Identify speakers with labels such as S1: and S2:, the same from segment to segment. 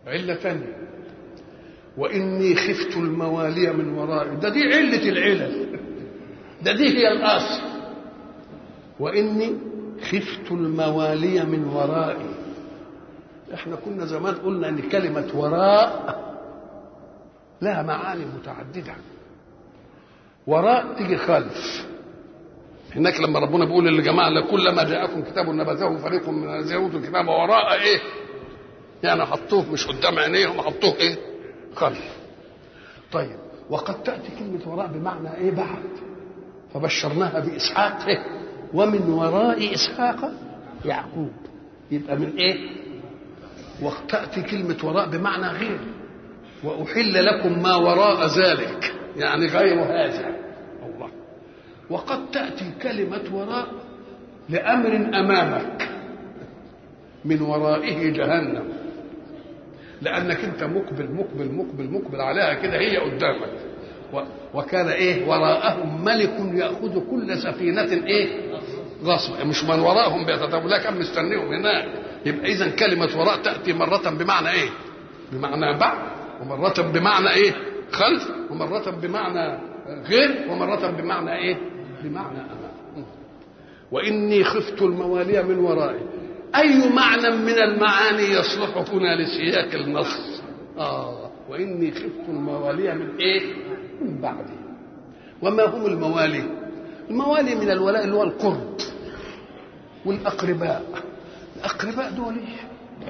S1: علة ثانية وإني خفت الموالي من ورائي ده دي علة العلل ده دي هي الأصل وإني خفت الموالي من ورائي احنا كنا زمان قلنا ان كلمة وراء لها معاني متعددة وراء تيجي خلف هناك لما ربنا بيقول للجماعة كلما جاءكم كتاب نبذه فريق من الذين اوتوا الكتاب وراء ايه؟ يعني حطوه مش قدام عينيهم حطوه ايه؟ خلف طيب وقد تأتي كلمة وراء بمعنى ايه بعد فبشرناها بإسحاق إيه؟ ومن وراء إسحاق يعقوب يبقى من ايه؟ وتأتي كلمة وراء بمعنى غير وأحل لكم ما وراء ذلك يعني غير هذا الله وقد تأتي كلمة وراء لأمر أمامك من ورائه جهنم لأنك أنت مقبل مقبل مقبل مقبل عليها كده هي قدامك وكان إيه وراءهم ملك يأخذ كل سفينة إيه غصب مش من وراءهم بيتتبع لا كان مستنيهم هناك يبقى إذا كلمة وراء تأتي مرة بمعنى إيه بمعنى بعد ومرة بمعنى إيه خلف ومرة بمعنى غير ومرة بمعنى إيه بمعنى أمام وإني خفت الموالي من ورائي أي معنى من المعاني يصلح هنا لسياق النص آه وإني خفت الموالي من إيه من بعدي وما هم الموالي الموالي من الولاء اللي هو القرب والأقرباء الأقرباء دول إيه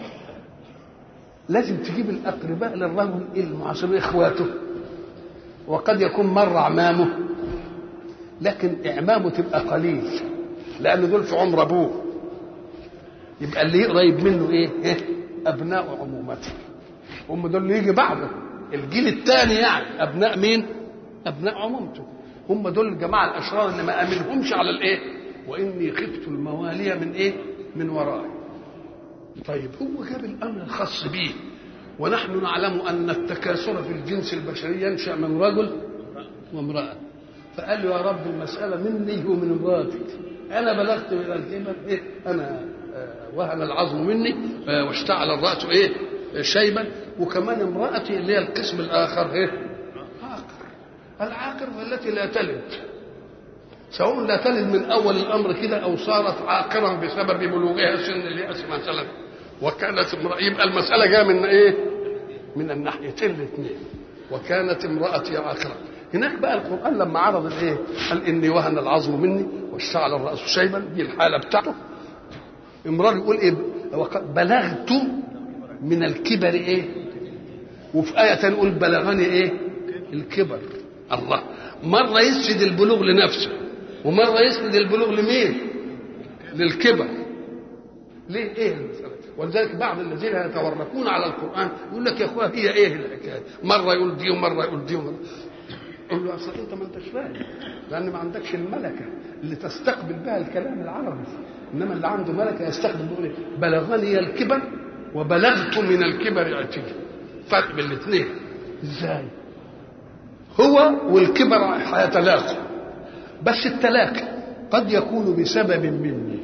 S1: لازم تجيب الأقرباء للرجل المعاصر إخواته وقد يكون مر أعمامه لكن إعمامه تبقى قليل لأن دول في عمر أبوه يبقى اللي قريب منه إيه؟ إيه؟ أبناء عمومته هم دول اللي يجي بعده الجيل الثاني يعني أبناء مين؟ أبناء عمومته هم دول الجماعة الأشرار اللي ما أمنهمش على الإيه؟ وإني خفت الموالية من إيه؟ من ورائي طيب هو جاب الامر الخاص به ونحن نعلم ان التكاثر في الجنس البشري ينشا من رجل وامراه فقال له يا رب المساله مني ومن امراتي انا بلغت من الكبر إيه؟ انا آه وهن العظم مني آه واشتعل الراس ايه شيبا وكمان امراتي اللي هي القسم الاخر ايه عاقر العاقر التي لا تلد سواء لا تلد من اول الامر كده او صارت عاقرا بسبب بلوغها سن الياس مثلا وكانت امرأة يبقى المسألة جاية من إيه؟ من الناحيتين الاثنين وكانت امرأتي عاقرة هناك بقى القرآن لما عرض الإيه؟ قال إني وهن العظم مني واشتعل الرأس شيبا دي الحالة بتاعته امرأة يقول إيه؟ بلغت من الكبر إيه؟ وفي آية تقول بلغني إيه؟ الكبر الله مرة يسجد البلوغ لنفسه ومرة يسجد البلوغ لمين؟ للكبر ليه ايه المسألة ولذلك بعض الذين يتورطون على القرآن يقول لك يا اخويا هي ايه الحكاية مرة يقول دي ومرة يقول دي ومرة قول له اصل انت ما انتش فاهم لان ما عندكش الملكة اللي تستقبل بها الكلام العربي انما اللي عنده ملكة يستقبل بيقول ايه بلغني الكبر وبلغت من الكبر عتيا فرق بين الاثنين ازاي هو والكبر هيتلاقوا بس التلاقي قد يكون بسبب مني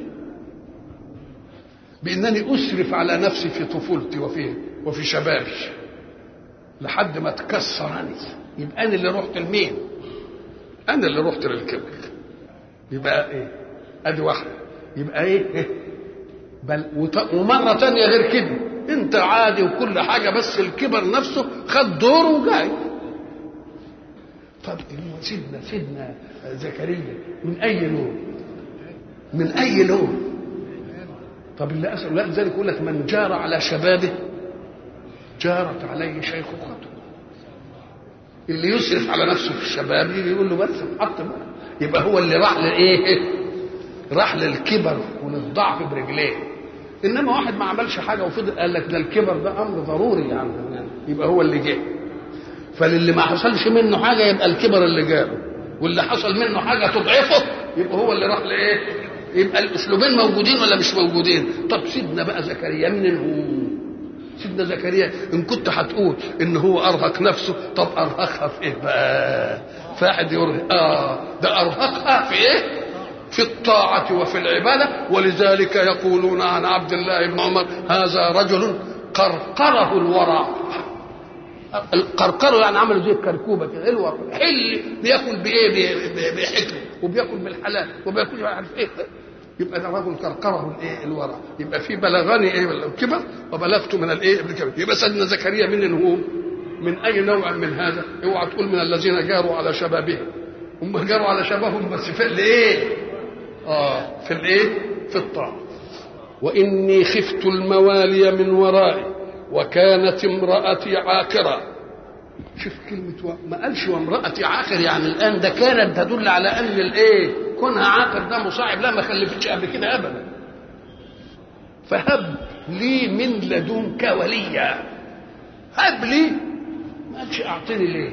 S1: بانني اسرف على نفسي في طفولتي وفي وفي شبابي لحد ما تكسرني يبقى انا اللي رحت لمين انا اللي رحت للكبر يبقى ايه ادي واحده يبقى ايه, إيه؟ بل ومره تانية غير كده انت عادي وكل حاجه بس الكبر نفسه خد دوره وجاي طب سيدنا سيدنا زكريا من اي لون من اي لون طب اللي اسال لا لذلك يقول لك من جار على شبابه جارت عليه شيخوخته اللي يسرف على نفسه في الشباب يجي يقول له بس حط يبقى هو اللي راح لايه راح للكبر وللضعف برجليه انما واحد ما عملش حاجه وفضل قال لك ده الكبر ده امر ضروري يعني يبقى هو اللي جه فللي ما حصلش منه حاجه يبقى الكبر اللي جاله واللي حصل منه حاجه تضعفه يبقى هو اللي راح لايه يبقى الاسلوبين موجودين ولا مش موجودين طب سيدنا بقى زكريا من هو سيدنا زكريا ان كنت هتقول ان هو ارهق نفسه طب ارهقها في ايه بقى فاحد يرهق اه ده ارهقها في ايه في الطاعة وفي العبادة ولذلك يقولون عن عبد الله بن عمر هذا رجل قرقره الوراء القرقره يعني عملوا زي الكركوبه كده الوراء حل بياكل بايه بحكمه وبياكل بالحلال وبياكل مش عارف ايه يبقى ده رجل كركره الايه الورع يبقى في بلغني ايه الكبر وبلغت من الايه الكبر يبقى سيدنا زكريا من هو من اي نوع من هذا اوعى تقول من الذين جاروا على شبابهم هم جاروا على شبابهم بس في الايه اه في الايه في الطاعه واني خفت الموالي من ورائي وكانت امرأتي عاقرة شوف كلمة و... ما قالش وامرأتي عاقر يعني الآن ده كانت تدل على أن الإيه كونها عاقر ده مصاعب لا ما خلفتش قبل كده أبدا فهب لي من لدنك وليا هب لي ما قالش أعطني ليه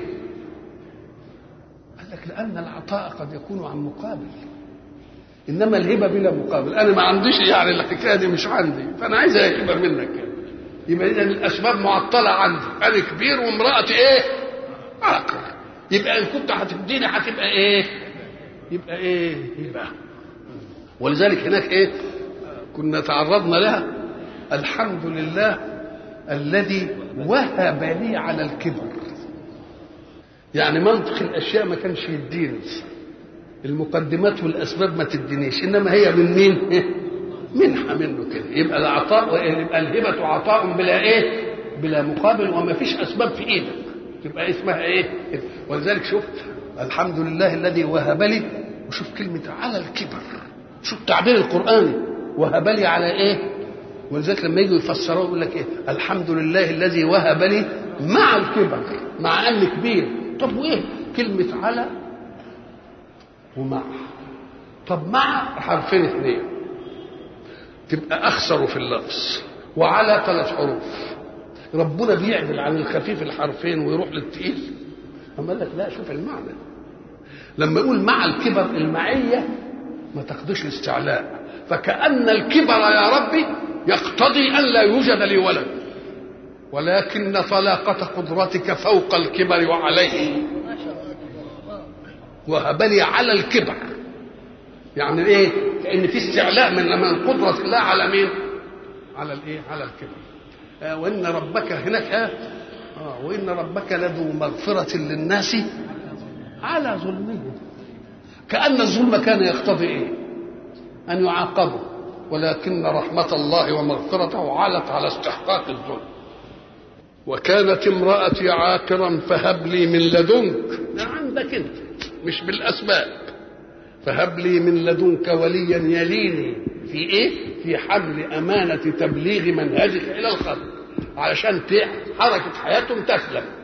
S1: قال لك لأن العطاء قد يكون عن مقابل انما الهبه بلا مقابل انا ما عنديش يعني الحكايه دي مش عندي فانا عايز هبه منك يبقى اذا الاسباب معطله عندي انا كبير وامراتي ايه عاقل يبقى ان كنت هتديني هتبقى ايه يبقى ايه هبه ولذلك هناك ايه كنا تعرضنا لها الحمد لله الذي وهب لي على الكبر يعني منطق الاشياء ما كانش يديني المقدمات والاسباب ما تدينيش انما هي من مين منحة منه كده يبقى العطاء يبقى الهبة عطاء بلا ايه بلا مقابل وما فيش اسباب في ايدك تبقى اسمها ايه ولذلك شوف الحمد لله الذي وهب لي وشوف كلمة على الكبر شوف التعبير القرآني وهب لي على ايه ولذلك لما يجوا يفسروه يقول لك ايه الحمد لله الذي وهب لي مع الكبر مع ان كبير طب وايه كلمة على ومع طب مع حرفين اثنين تبقى اخسر في اللفظ وعلى ثلاث حروف ربنا بيعدل عن الخفيف الحرفين ويروح للتقيل اما قال لك لا شوف المعنى لما يقول مع الكبر المعيه ما تقضيش الاستعلاء فكأن الكبر يا ربي يقتضي أن لا يوجد لي ولد ولكن طلاقة قدرتك فوق الكبر وعليه وهب لي على الكبر يعني ايه كان في استعلاء من من قدره الله على مين على الايه على الكبر آه وان ربك هناك آه, اه وان ربك لذو مغفره للناس على ظلمهم كان الظلم كان يقتضي ايه ان يعاقبوا ولكن رحمه الله ومغفرته علت على استحقاق الظلم وكانت امرأتي عاقرا فهب لي من لدنك ده عندك انت مش بالاسباب فهب لي من لدنك وليا يليني في ايه في حمل امانه تبليغ منهجك الى الخلق علشان حركه حياتهم تسلم